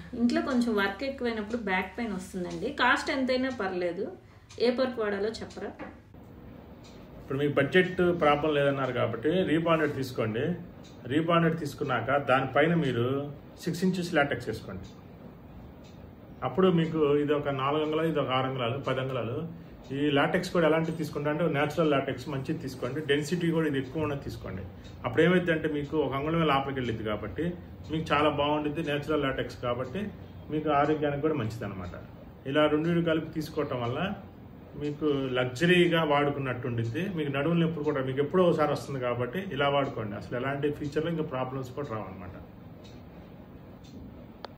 ఇంట్లో కొంచెం వర్క్ ఎక్కువైనప్పుడు బ్యాక్ పెయిన్ వస్తుందండి కాస్ట్ ఎంతైనా పర్లేదు ఏ పర్క్ వాడాలో చెప్పరా ఇప్పుడు మీకు బడ్జెట్ ప్రాబ్లం లేదన్నారు కాబట్టి రీబాండెడ్ తీసుకోండి రీబాండెడ్ తీసుకున్నాక దానిపైన మీరు సిక్స్ ఇంచెస్ లాటెక్స్ వేసుకోండి అప్పుడు మీకు ఇది ఒక నాలుగు అంగుళాలు ఇది ఒక ఆరు అంగుళాలు పది అంగుళాలు ఈ లాటెక్స్ కూడా ఎలాంటివి తీసుకుంటా అంటే నేచురల్ లాటెక్స్ మంచిది తీసుకోండి డెన్సిటీ కూడా ఇది ఎక్కువ ఉన్నది తీసుకోండి అప్పుడు ఏమైంది అంటే మీకు ఒక అంగుళమే లోపలికి వెళ్ళింది కాబట్టి మీకు చాలా బాగుంటుంది నేచురల్ లాటెక్స్ కాబట్టి మీకు ఆరోగ్యానికి కూడా మంచిది అనమాట ఇలా రెండు కలిపి తీసుకోవటం వల్ల మీకు లగ్జరీగా వాడుకున్నట్టు ఉండిద్ది మీకు నడువులు నొప్పులు కూడా మీకు ఎప్పుడో ఒకసారి వస్తుంది కాబట్టి ఇలా వాడుకోండి అసలు ఎలాంటి ఫ్యూచర్లో ఇంకా ప్రాబ్లమ్స్ కూడా రావన్నమాట